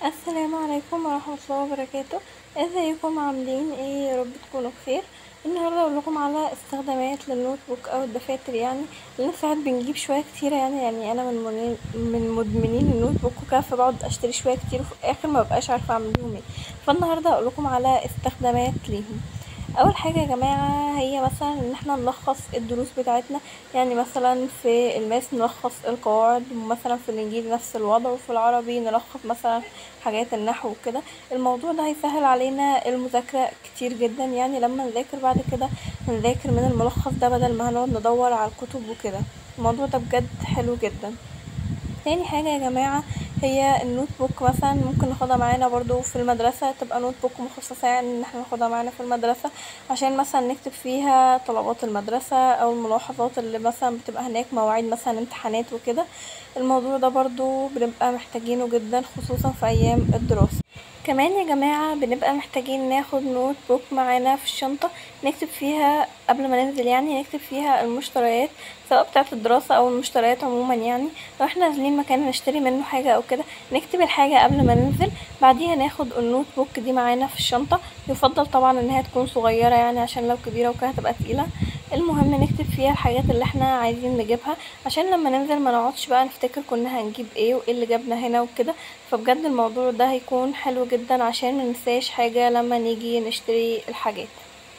السلام عليكم ورحمة الله وبركاته ازيكم عاملين ايه يا رب تكونوا بخير النهارده اقول لكم على استخدامات للنوت بوك او الدفاتر يعني لان ساعات بنجيب شويه كتيره يعني يعني انا من منين- من مدمنين النوت بوك وكده فبقعد اشتري شويه كتير وفي الاخر ما ببقاش عارفه اعمل بيهم ايه فالنهارده اقول لكم على استخدامات ليهم اول حاجه يا جماعه هي مثلا ان احنا نلخص الدروس بتاعتنا يعني مثلا في الماس نلخص القواعد ومثلا في الانجليزي نفس الوضع وفي العربي نلخص مثلا حاجات النحو وكده الموضوع ده هيسهل علينا المذاكرة كتير جدا يعني لما نذاكر بعد كده نذاكر من الملخص ده بدل ما هنقعد ندور على الكتب وكده الموضوع ده بجد حلو جدا تاني حاجة يا جماعة هي النوت بوك مثلا ممكن ناخدها معانا برضو في المدرسة تبقى نوت بوك مخصصة يعني ان احنا ناخدها معانا في المدرسة عشان مثلا نكتب فيها طلبات المدرسة او الملاحظات اللي مثلا بتبقى هناك مواعيد مثلا امتحانات وكده الموضوع ده برضو بنبقى محتاجينه جدا خصوصا في ايام الدراسة كمان يا جماعة بنبقى محتاجين ناخد نوت بوك معانا في الشنطة نكتب فيها قبل ما ننزل يعني نكتب فيها المشتريات سواء بتاعة الدراسة أو المشتريات عموما يعني لو احنا نازلين مكان نشتري منه حاجة أو كده نكتب الحاجة قبل ما ننزل بعديها ناخد النوت بوك دي معانا في الشنطة يفضل طبعا انها تكون صغيرة يعني عشان لو كبيرة وكده هتبقى تقيلة المهم نكتب فيها الحاجات اللي احنا عايزين نجيبها عشان لما ننزل ما نقعدش بقى نفتكر كنا هنجيب ايه وايه اللي جابنا هنا وكده فبجد الموضوع ده هيكون حلو جدا عشان مننساش حاجة لما نيجي نشتري الحاجات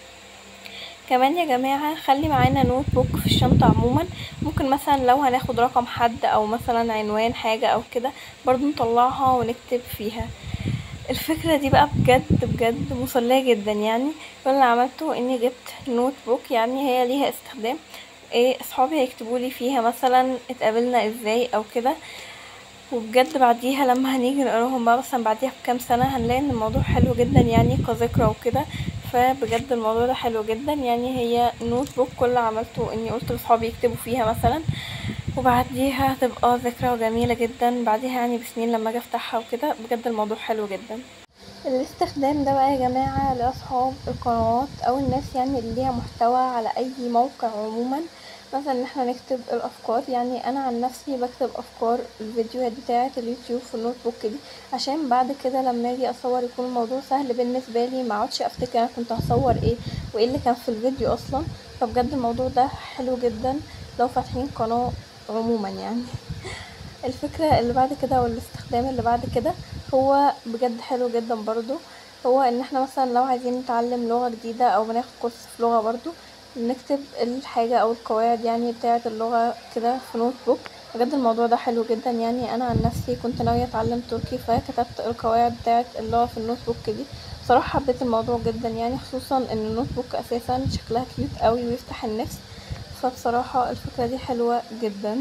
كمان يا جماعة خلي معانا نوت بوك في الشنطة عموما ممكن مثلا لو هناخد رقم حد او مثلا عنوان حاجة او كده برضو نطلعها ونكتب فيها الفكرة دي بقى بجد بجد مسلية جدا يعني كل اللي عملته اني جبت نوت بوك يعني هي ليها استخدام ايه اصحابي هيكتبوا لي فيها مثلا اتقابلنا ازاي او كده وبجد بعديها لما هنيجي نقراهم بقى مثلا بعديها بكام سنة هنلاقي ان الموضوع حلو جدا يعني كذكرى وكده فبجد الموضوع ده حلو جدا يعني هي نوت بوك كل اللي عملته اني قلت لاصحابي يكتبوا فيها مثلا وبعديها هتبقى ذكرى جميلة جدا بعديها يعني بسنين لما اجي افتحها وكده بجد الموضوع حلو جدا الاستخدام ده بقى يا جماعة لأصحاب القنوات أو الناس يعني اللي ليها محتوى على أي موقع عموما مثلا ان احنا نكتب الافكار يعني انا عن نفسي بكتب افكار الفيديوهات بتاعه اليوتيوب في النوت بوك دي عشان بعد كده لما اجي اصور يكون الموضوع سهل بالنسبه لي ما اقعدش افتكر انا كنت هصور ايه وايه اللي كان في الفيديو اصلا فبجد الموضوع ده حلو جدا لو فاتحين قناه عموما يعني الفكرة اللي بعد كده والاستخدام اللي بعد كده هو بجد حلو جدا برضو هو ان احنا مثلا لو عايزين نتعلم لغة جديدة او بناخد كورس في لغة برضو نكتب الحاجة او القواعد يعني بتاعة اللغة كده في نوت بوك بجد الموضوع ده حلو جدا يعني انا عن نفسي كنت ناوية اتعلم تركي فكتبت القواعد بتاعة اللغة في النوت بوك دي صراحة حبيت الموضوع جدا يعني خصوصا ان النوت بوك اساسا شكلها كيوت قوي ويفتح النفس فبصراحة الفكرة دي حلوة جدا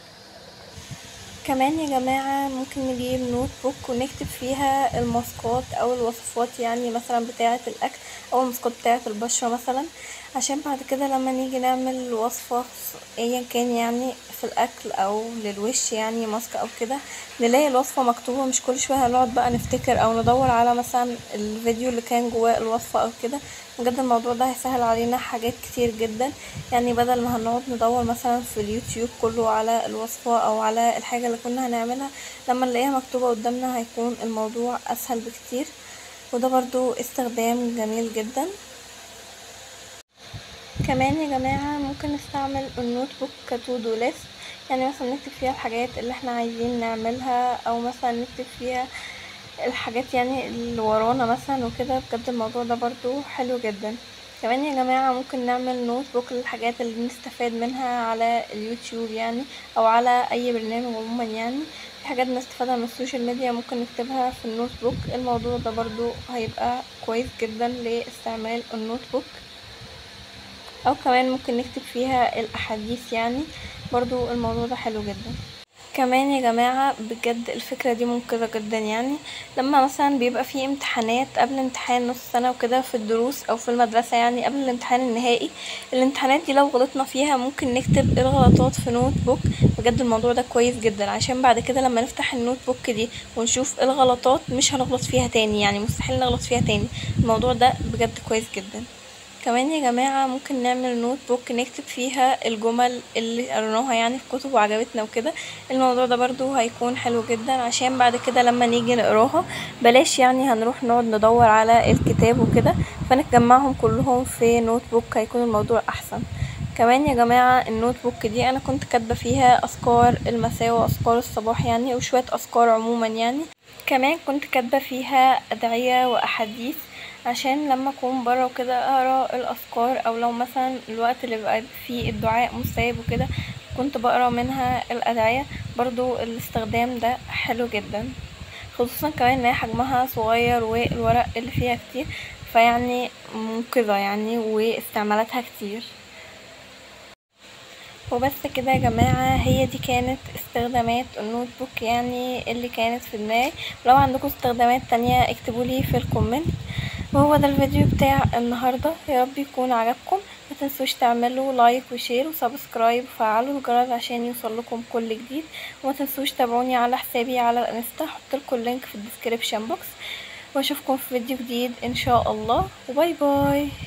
كمان يا جماعة ممكن نجيب نوت بوك ونكتب فيها الماسكات او الوصفات يعني مثلا بتاعة الاكل او الماسكات بتاعة البشرة مثلا عشان بعد كده لما نيجي نعمل وصفة ايا كان يعني في الاكل او للوش يعني ماسك او كده نلاقي الوصفة مكتوبة مش كل شوية هنقعد بقى نفتكر او ندور على مثلا الفيديو اللي كان جواه الوصفة او كده بجد الموضوع ده هيسهل علينا حاجات كتير جدا يعني بدل ما هنقعد ندور مثلا في اليوتيوب كله على الوصفة او على الحاجة اللي كنا هنعملها لما نلاقيها مكتوبة قدامنا هيكون الموضوع اسهل بكتير وده برضو استخدام جميل جدا كمان يا جماعة ممكن نستعمل النوت بوك كتو دو ليست يعني مثلا نكتب فيها الحاجات اللي احنا عايزين نعملها او مثلا نكتب فيها الحاجات يعني اللي ورانا مثلا وكده بجد الموضوع ده برضو حلو جدا كمان يا جماعة ممكن نعمل نوت بوك للحاجات اللي بنستفاد منها على اليوتيوب يعني او على اي برنامج عموما يعني في حاجات بنستفادها من السوشيال ميديا ممكن نكتبها في النوت بوك الموضوع ده برضو هيبقى كويس جدا لاستعمال النوت بوك او كمان ممكن نكتب فيها الاحاديث يعني برضو الموضوع ده حلو جدا كمان يا جماعة بجد الفكرة دي منقذة جدا يعني لما مثلا بيبقى في امتحانات قبل امتحان نص سنة وكده في الدروس او في المدرسة يعني قبل الامتحان النهائي الامتحانات دي لو غلطنا فيها ممكن نكتب الغلطات في نوت بوك بجد الموضوع ده كويس جدا عشان بعد كده لما نفتح النوت بوك دي ونشوف الغلطات مش هنغلط فيها تاني يعني مستحيل نغلط فيها تاني الموضوع ده بجد كويس جدا كمان يا جماعة ممكن نعمل نوت بوك نكتب فيها الجمل اللي قريناها يعني في كتب وعجبتنا وكده الموضوع ده برضو هيكون حلو جدا عشان بعد كده لما نيجي نقراها بلاش يعني هنروح نقعد ندور على الكتاب وكده فنجمعهم كلهم في نوت بوك هيكون الموضوع احسن كمان يا جماعة النوت بوك دي انا كنت كاتبة فيها اذكار المساء واذكار الصباح يعني وشوية اذكار عموما يعني كمان كنت كاتبة فيها ادعية واحاديث عشان لما اكون برا وكده اقرا الاذكار او لو مثلا الوقت اللي بقى فيه الدعاء مستجاب وكده كنت بقرا منها الادعية برضو الاستخدام ده حلو جدا خصوصا كمان ان هي حجمها صغير والورق اللي فيها كتير فيعني منقذة يعني واستعمالاتها كتير وبس كده يا جماعة هي دي كانت استخدامات النوت بوك يعني اللي كانت في دماغي لو عندكم استخدامات تانية اكتبولي في الكومنت وهو ده الفيديو بتاع النهاردة يا رب يكون عجبكم متنسوش تعملوا لايك وشير وسبسكرايب وفعلوا الجرس عشان يوصلكم كل جديد ومتنسوش تابعوني على حسابي على الانستا هحطلكوا اللينك في الديسكريبشن بوكس واشوفكم في فيديو جديد ان شاء الله وباي باي